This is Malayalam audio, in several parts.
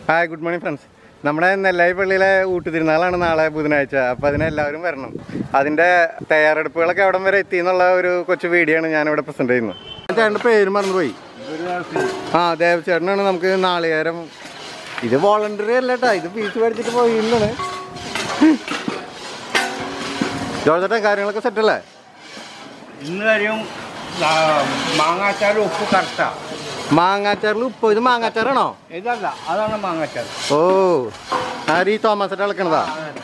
ഹായ് ഗുഡ് മോർണിംഗ് ഫ്രണ്ട്സ് നമ്മുടെ നെല്ലായി പള്ളിയിലെ ഊട്ടുതിരുന്നാളാണ് നാളെ ബുധനാഴ്ച അപ്പോൾ അതിനെല്ലാവരും വരണം അതിൻ്റെ തയ്യാറെടുപ്പുകളൊക്കെ എവിടം വരെ എത്തി എന്നുള്ള ഒരു കൊച്ചു വീഡിയോ ആണ് ഞാനിവിടെ പ്രസൻറ്റ് ചെയ്യുന്നത് ചേട്ടൻ്റെ പേര് മറന്നുപോയി ആ ദേവ് ചേട്ടനാണ് നമുക്ക് നാളികേരം ഇത് വോളണ്ടറി അല്ല കേട്ടോ ഇത് ഫീസ് മേടിച്ചിട്ട് പോയി ഇന്നാണ് ജോർജേട്ടൻ കാര്യങ്ങളൊക്കെ സെറ്റല്ലേ ഇന്ന് വരെയും മാങ്ങാച്ചാർ ഉപ്പ് കറക്റ്റാ മാങ്ങാച്ചാറിൽ ഉപ്പ് ഇത് മാങ്ങാച്ചാറാണോ ഇതല്ല അതാണ് മാങ്ങാച്ചാർ ഓ ആര് ഈ തോമസ് ഏട്ടൻ ഇളക്കണതാ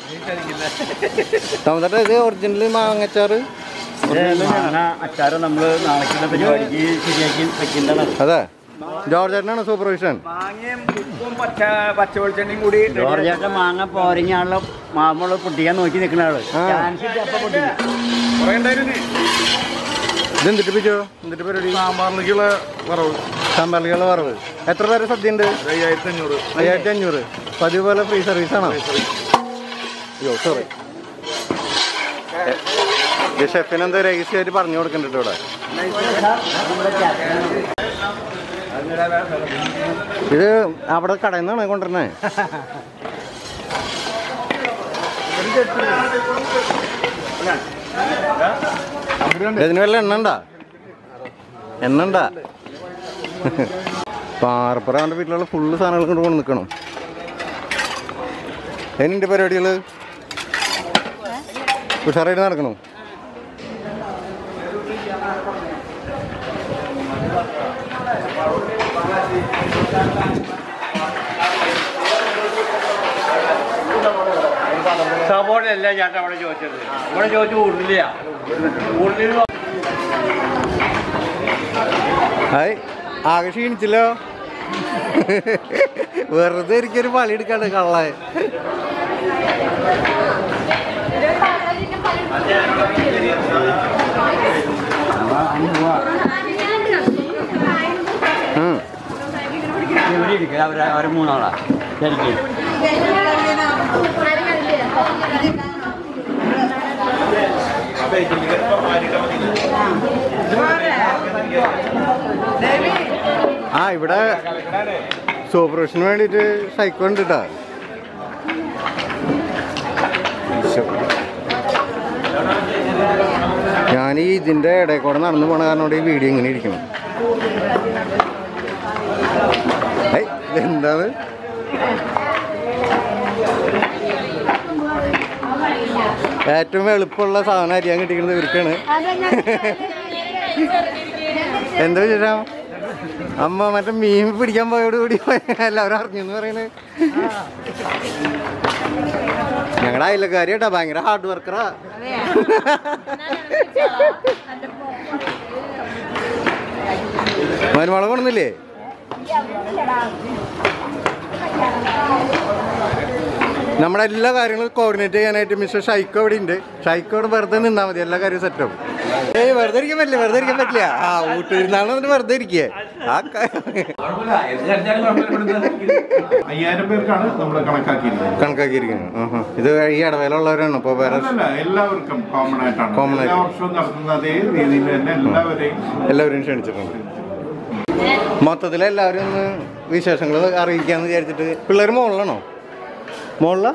തോമസ് ഏട്ടൻ ഇത് ഒറിജിനൽ മാങ്ങാച്ചാറ് മാങ്ങ അച്ചാറ് നമ്മൾ നാളേക്കുള്ള പരിപാടിക്ക് ശരിയാക്കി വെക്കുന്നതാണ് അതെ ജോർജ് ചേട്ടനാണ് സൂപ്പർവിഷൻ മാങ്ങയും ഉപ്പും പച്ച പച്ച വെളിച്ചെണ്ണയും കൂടി ജോർജേട്ടൻ മാങ്ങ പോരങ്ങാണല്ലോ മാമ്പഴ പൊട്ടിക്കാൻ നോക്കി നിൽക്കുന്ന ആള് ആ. ചാൻസ് ഇട്ട് അപ്പൊ പൊട്ടിക്കും ഇത് എന്തിട്ട് പിച്ചോ എന്തിട്ട് പരിപാടി സാമ്പാറിലേക്കുള്ള വറവ് സാമ്പാറിലുള്ള വറവ് എത്ര പേര് സദ്യ ഉണ്ട് അയ്യായിരത്തി അഞ്ഞൂറ് അയ്യായിരത്തി അഞ്ഞൂറ് പതിവ് പോലെ ഫ്രീ സർവീസ് ആണോ അയ്യോ സോറി ഷെഫിന് എന്തോ രഹസ്യമായിട്ട് പറഞ്ഞു കൊടുക്കുന്നുണ്ട് ഇവിടെ ഇത് അവിടെ കടയിൽ നിന്നാണ് കൊണ്ടുവരണേ ഇതിന് വല്ല എണ്ണ ഉണ്ടാ എണ്ണ ഉണ്ടാ പാറപ്പുറ അവൻ്റെ വീട്ടിലുള്ള ഫുള്ള് സാധനങ്ങൾ കൊണ്ട് കൊണ്ട് നിൽക്കണം അതിനുണ്ട് പരിപാടികൾ ഉഷാറായിട്ട് നടക്കണം സപ്പോർട്ടല്ല ചേട്ടൻ അവിടെ ചോദിച്ചത് ഇവിടെ ചോദിച്ചു കൂടുതലില്ല കൂടുതൽ ഹായ് ആകെ ക്ഷീണിച്ചല്ലോ വെറുതെ എനിക്കൊരു പളി എടുക്കാണ്ട് കള്ള ഇവിടെ ഇരിക്കുക അവരെ അവരെ മൂന്നാളാ ശരിക്കും ആ ഇവിടെ സൂപ്പർവിഷന് വേണ്ടിയിട്ട് സൈക്കോ ഉണ്ട് കേട്ടോ ഞാൻ ഈ ഇതിൻ്റെ ഇടയിൽ കൂടെ നടന്നു പോണ കാരണം ഈ വീഡിയോ ഇങ്ങനെ ഇരിക്കണം ഏയ് ഇതെന്താണ് ഏറ്റവും എളുപ്പമുള്ള സാധനം അരിയാൻ കിട്ടിക്കുന്നത് ഇവർക്കാണ് എന്താ ചേട്ടാ അമ്മ മറ്റേ മീൻ പിടിക്കാൻ പോയോടുകൂടി എല്ലാവരും അറിഞ്ഞു എന്ന് പറയുന്നത് ഞങ്ങളുടെ അയലക്കാരി കേട്ടാ ഭയങ്കര ഹാർഡ് വർക്കറാ മരുമള കൊണ്ടുന്നില്ലേ നമ്മുടെ എല്ലാ കാര്യങ്ങളും കോർഡിനേറ്റ് ചെയ്യാനായിട്ട് മിസ്റ്റർ ഷൈക്കോ ഇവിടെ ഉണ്ട് ഷൈക്കോട് വെറുതെ നിന്നാൽ മതി എല്ലാ കാര്യവും സെറ്റാവും ഏയ് വെറുതെ ഇരിക്കാൻ പറ്റില്ല വെറുതെ ഇരിക്കാൻ പറ്റില്ല ആ ഊട്ടിരുന്നാണെന്ന് പറഞ്ഞിട്ട് വെറുതെ ഇരിക്കേ ആ ക- അയ്യായിരം പേർക്കാണ് നമ്മൾ കണക്കാക്കിയിരുന്നത് കണക്കാക്കിയിരിക്കുന്നത് ആഹാ. ഇത് ഈ ഇടവേലുള്ളവരാണ് അപ്പോൾ വേറെ അതല്ല എല്ലാവർക്കും കോമൺ ആയിട്ടാണ് Common ആയിട്ട്. എല്ലാ വർഷവും നടത്തുന്ന അതേ രീതിയിൽ തന്നെ എല്ലാവരെയും എല്ലാവരും ക്ഷണിച്ചിട്ടുണ്ട് മൊത്തത്തിൽ എല്ലാവരും ഒന്ന് വിശേഷങ്ങൾ അറിയിക്കാന്ന് വിചാരിച്ചിട്ട് പിള്ളേർ മുകളിലാണോ മുകളിലാ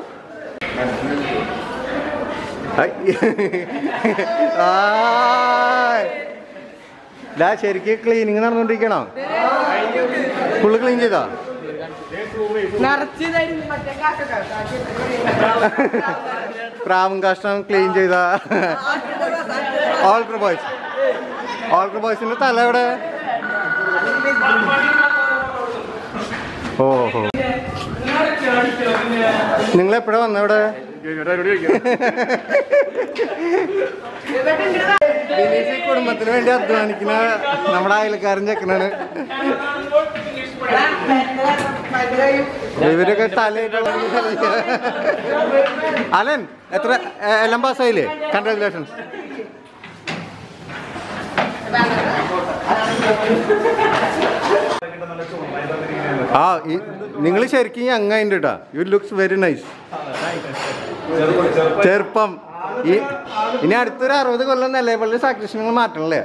ഡാ ശരിക്ക് ക്ലീനിങ് നടന്നുകൊണ്ടിരിക്കണോ ഫുള്ള് ക്ലീൻ ചെയ്താ പ്രാവും കാഷ്ടം ക്ലീൻ ചെയ്ത ഓൾട്ടർ ബോയ്സ് ഓൾട്ടർ ബോയ്സിന്റെ തല എവിടെ ഓ ഹോ നിങ്ങൾ എപ്പോഴാ വന്ന ഇവിടെ ദിനേശ് ഈ കുടുംബത്തിന് വേണ്ടി അധ്വാനിക്കുന്ന നമ്മുടെ അയൽക്കാരൻ ചെക്കനാണ് ഇവരൊക്കെ തലയിട്ടുള്ള അലൻ എത്ര എ- എല്ലാം പാസ്സായില്ലേ കൺഗ്രാറ്റുലേഷൻസ് ആ നിങ്ങൾ ശരിക്കും അങ്ങായിട്ട് കേട്ടാ യു ലുക്സ് വെരി നൈസ് ചെറുപ്പം ഈ ഇനി അടുത്തൊരു അറുപത് കൊല്ലം നിലയപ്പള്ളി സാക്രിഷൻ മാറ്റണല്ലേ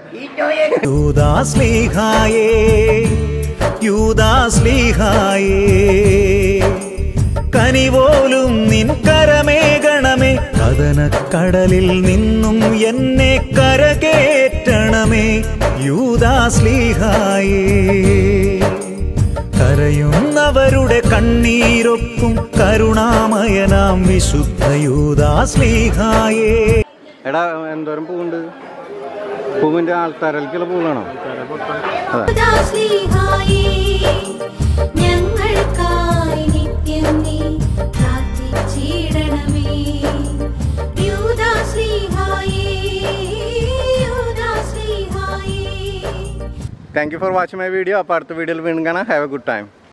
യൂദാസ്ലീഹായേ യൂദാസ്ലീഹായേ മരണക്കടലിൽ നിന്നും എന്നെ കരകേറ്റണമേ യൂദാസ്ലീഹായേ കരയുന്നവരുടെ കണ്ണീരൊപ്പും കരുണാമയനാം വിശുദ്ധ യൂദാസ്ലീഹായേ എടാ എന്തോരം പൂവുണ്ട് പൂവിന്റെ ആൾത്താരൽക്കുള്ള പൂവാണോ അതെ ദാസ്ലിഹായേ, ഞങ്ങൾക്കായി നിത്യം നീ പ്രാർത്ഥിച്ചിടണമേ. യൂദാസ്ലിഹായേ, യൂദാസ്ലിഹായേ. Thank you for watching my video അപ്പോൾ അടുത്ത വീഡിയോയിൽ വീണ്ടും കാണാം ഹാവ് എ ഗുഡ് ടൈം